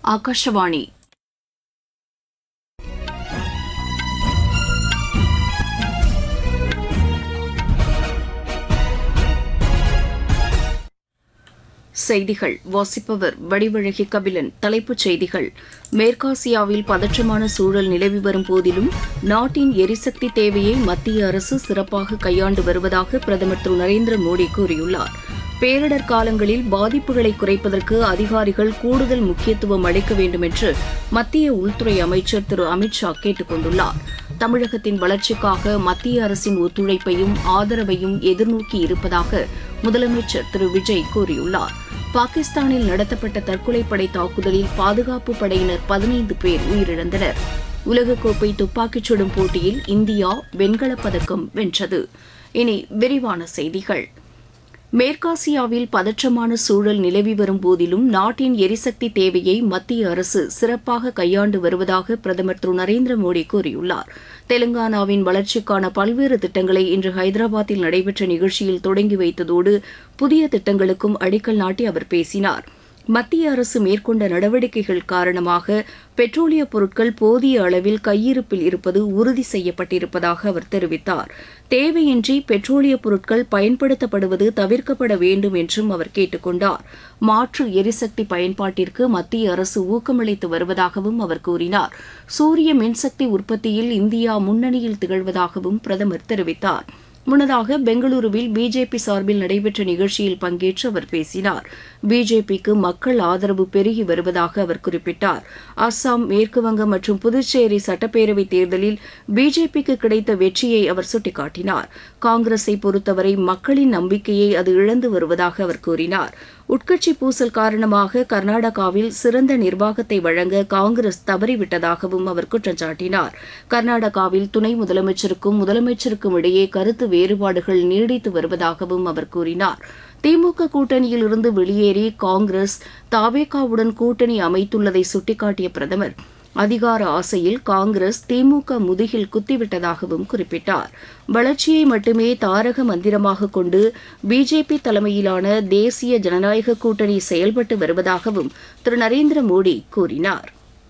ஆகாஷவாணி செய்திகள் வாசிப்பவர் வடிவழகி கபிலன் தலைப்புச் செய்திகள் மேற்காசியாவில் பதற்றமான சூழல் நிலவி வரும் போதிலும் நாட்டின் எரிசக்தி தேவையை மத்திய அரசு சிறப்பாக கையாண்டு வருவதாக பிரதமர் திரு நரேந்திர மோடி கூறியுள்ளார் பேரிடர் காலங்களில் பாதிப்புகளை குறைப்பதற்கு அதிகாரிகள் கூடுதல் முக்கியத்துவம் அளிக்க வேண்டும் என்று மத்திய உள்துறை அமைச்சர் திரு அமித் ஷா கேட்டுக் கொண்டுள்ளார் தமிழகத்தின் வளர்ச்சிக்காக மத்திய அரசின் ஒத்துழைப்பையும் ஆதரவையும் எதிர்நோக்கி இருப்பதாக முதலமைச்சர் திரு விஜய் கூறியுள்ளார் பாகிஸ்தானில் நடத்தப்பட்ட தற்கொலைப்படை தாக்குதலில் பாதுகாப்பு படையினர் பதினைந்து பேர் உயிரிழந்தனர் உலகக்கோப்பை துப்பாக்கிச் சுடும் போட்டியில் இந்தியா வெண்கலப் பதக்கம் வென்றது இனி விரிவான செய்திகள் மேற்காசியாவில் பதற்றமான சூழல் நிலவி வரும் போதிலும் நாட்டின் எரிசக்தி தேவையை மத்திய அரசு சிறப்பாக கையாண்டு வருவதாக பிரதமர் திரு நரேந்திர மோடி கூறியுள்ளார் தெலங்கானாவின் வளர்ச்சிக்கான பல்வேறு திட்டங்களை இன்று ஹைதராபாத்தில் நடைபெற்ற நிகழ்ச்சியில் தொடங்கி வைத்ததோடு புதிய திட்டங்களுக்கும் அடிக்கல் நாட்டி அவர் பேசினார் மத்திய அரசு மேற்கொண்ட நடவடிக்கைகள் காரணமாக பெட்ரோலிய பொருட்கள் போதிய அளவில் கையிருப்பில் இருப்பது உறுதி செய்யப்பட்டிருப்பதாக அவர் தெரிவித்தார் தேவையின்றி பெட்ரோலிய பொருட்கள் பயன்படுத்தப்படுவது தவிர்க்கப்பட வேண்டும் என்றும் அவர் கேட்டுக் கொண்டார் மாற்று எரிசக்தி பயன்பாட்டிற்கு மத்திய அரசு ஊக்கமளித்து வருவதாகவும் அவர் கூறினார் சூரிய மின்சக்தி உற்பத்தியில் இந்தியா முன்னணியில் திகழ்வதாகவும் பிரதமர் தெரிவித்தார் முன்னதாக பெங்களூருவில் பிஜேபி சார்பில் நடைபெற்ற நிகழ்ச்சியில் பங்கேற்று அவர் பேசினார் பிஜேபிக்கு மக்கள் ஆதரவு பெருகி வருவதாக அவர் குறிப்பிட்டார் அஸ்ஸாம் மேற்குவங்கம் மற்றும் புதுச்சேரி சட்டப்பேரவைத் தேர்தலில் பிஜேபிக்கு கிடைத்த வெற்றியை அவர் சுட்டிக்காட்டினார் காங்கிரஸை பொறுத்தவரை மக்களின் நம்பிக்கையை அது இழந்து வருவதாக அவர் கூறினார் உட்கட்சி பூசல் காரணமாக கர்நாடகாவில் சிறந்த நிர்வாகத்தை வழங்க காங்கிரஸ் தவறிவிட்டதாகவும் அவர் குற்றம் சாட்டினார் கர்நாடகாவில் துணை முதலமைச்சருக்கும் முதலமைச்சருக்கும் இடையே கருத்து வேறுபாடுகள் நீடித்து வருவதாகவும் அவர் கூறினார் திமுக கூட்டணியில் இருந்து வெளியேறி காங்கிரஸ் தாவேகாவுடன் கூட்டணி அமைத்துள்ளதை சுட்டிக்காட்டிய பிரதமர் அதிகார ஆசையில் காங்கிரஸ் திமுக முதுகில் குத்திவிட்டதாகவும் குறிப்பிட்டார் வளர்ச்சியை மட்டுமே தாரக மந்திரமாக கொண்டு பிஜேபி தலைமையிலான தேசிய ஜனநாயக கூட்டணி செயல்பட்டு வருவதாகவும் திரு நரேந்திர மோடி கூறினார்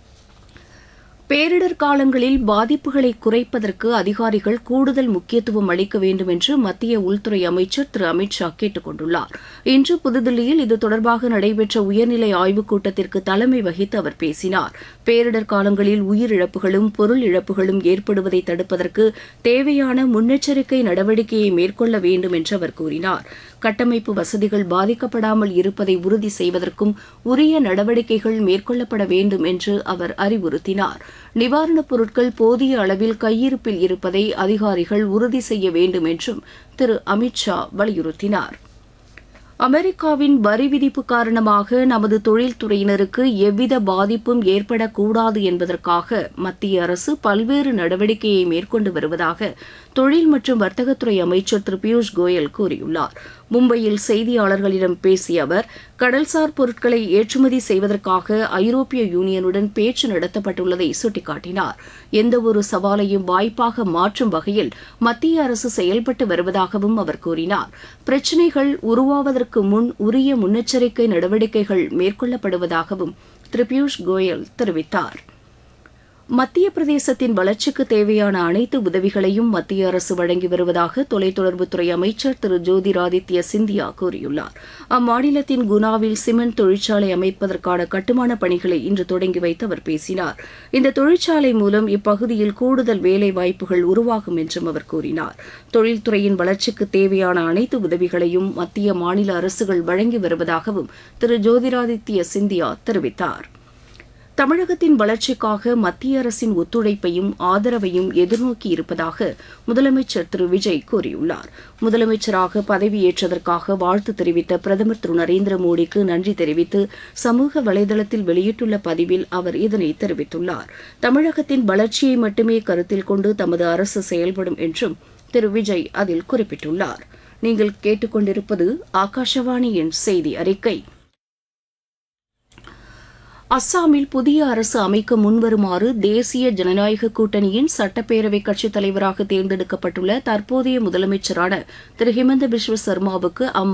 பேரிடர் காலங்களில் பாதிப்புகளை குறைப்பதற்கு அதிகாரிகள் கூடுதல் முக்கியத்துவம் அளிக்க வேண்டும் என்று மத்திய உள்துறை அமைச்சர் திரு அமித் ஷா கேட்டுக் கொண்டுள்ளார் இன்று புதுதில்லியில் இது தொடர்பாக நடைபெற்ற உயர்நிலை ஆய்வுக் கூட்டத்திற்கு தலைமை வகித்து அவர் பேசினார் பேரிடர் காலங்களில் உயிரிழப்புகளும் பொருள் இழப்புகளும் ஏற்படுவதை தடுப்பதற்கு தேவையான முன்னெச்சரிக்கை நடவடிக்கையை மேற்கொள்ள வேண்டும் என்று அவர் கூறினார் கட்டமைப்பு வசதிகள் பாதிக்கப்படாமல் இருப்பதை உறுதி செய்வதற்கும் உரிய நடவடிக்கைகள் மேற்கொள்ளப்பட வேண்டும் என்று அவர் அறிவுறுத்தினார் நிவாரணப் பொருட்கள் போதிய அளவில் கையிருப்பில் இருப்பதை அதிகாரிகள் உறுதி செய்ய வேண்டும் என்றும் திரு அமித் ஷா வலியுறுத்தினார் அமெரிக்காவின் வரி விதிப்பு காரணமாக நமது தொழில்துறையினருக்கு எவ்வித பாதிப்பும் ஏற்படக்கூடாது என்பதற்காக மத்திய அரசு பல்வேறு நடவடிக்கையை மேற்கொண்டு வருவதாக தொழில் மற்றும் வர்த்தகத்துறை அமைச்சர் திரு பியூஷ் கோயல் கூறியுள்ளார் மும்பையில் செய்தியாளர்களிடம் பேசிய அவர் கடல்சார் பொருட்களை ஏற்றுமதி செய்வதற்காக ஐரோப்பிய யூனியனுடன் பேச்சு நடத்தப்பட்டுள்ளதை சுட்டிக்காட்டினார் எந்தவொரு சவாலையும் வாய்ப்பாக மாற்றும் வகையில் மத்திய அரசு செயல்பட்டு வருவதாகவும் அவர் கூறினார் பிரச்சினைகள் உருவாவதற்கு முன் உரிய முன்னெச்சரிக்கை நடவடிக்கைகள் மேற்கொள்ளப்படுவதாகவும் திரு பியூஷ் கோயல் தெரிவித்தார் மத்திய பிரதேசத்தின் வளர்ச்சிக்கு தேவையான அனைத்து உதவிகளையும் மத்திய அரசு வழங்கி வருவதாக தொலைத்தொடர்புத்துறை அமைச்சர் திரு ஜோதிராதித்ய சிந்தியா கூறியுள்ளார் அம்மாநிலத்தின் குனாவில் சிமெண்ட் தொழிற்சாலை அமைப்பதற்கான கட்டுமான பணிகளை இன்று தொடங்கி வைத்து அவர் பேசினார் இந்த தொழிற்சாலை மூலம் இப்பகுதியில் கூடுதல் வேலை வாய்ப்புகள் உருவாகும் என்றும் அவர் கூறினார் தொழில்துறையின் வளர்ச்சிக்கு தேவையான அனைத்து உதவிகளையும் மத்திய மாநில அரசுகள் வழங்கி வருவதாகவும் திரு ஜோதிராதித்ய சிந்தியா தெரிவித்தார் தமிழகத்தின் வளர்ச்சிக்காக மத்திய அரசின் ஒத்துழைப்பையும் ஆதரவையும் எதிர்நோக்கி இருப்பதாக முதலமைச்சர் திரு விஜய் கூறியுள்ளார் முதலமைச்சராக பதவியேற்றதற்காக வாழ்த்து தெரிவித்த பிரதமர் திரு நரேந்திர மோடிக்கு நன்றி தெரிவித்து சமூக வலைதளத்தில் வெளியிட்டுள்ள பதிவில் அவர் இதனை தெரிவித்துள்ளார் தமிழகத்தின் வளர்ச்சியை மட்டுமே கருத்தில் கொண்டு தமது அரசு செயல்படும் என்றும் திரு விஜய் அதில் குறிப்பிட்டுள்ளார் நீங்கள் கேட்டுக்கொண்டிருப்பது ஆகாஷவாணியின் செய்தி அறிக்கை அஸ்ஸாமில் புதிய அரசு அமைக்க முன்வருமாறு தேசிய ஜனநாயக கூட்டணியின் சட்டப்பேரவை கட்சித் தலைவராக தேர்ந்தெடுக்கப்பட்டுள்ள தற்போதைய முதலமைச்சரான திரு ஹிமந்த பிஸ்வ சர்மாவுக்கு அம்மா